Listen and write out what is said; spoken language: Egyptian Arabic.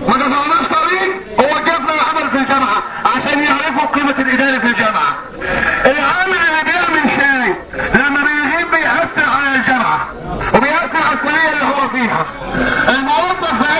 ما قطعناش طريق هو جابنا العمل في الجامعة عشان يعرفوا قيمة الإداري في الجامعة العامل اللي بيعمل شاي لما بيغيب بيأثر على الجامعة وبيأثر على الكلية اللي هو فيها الموظف في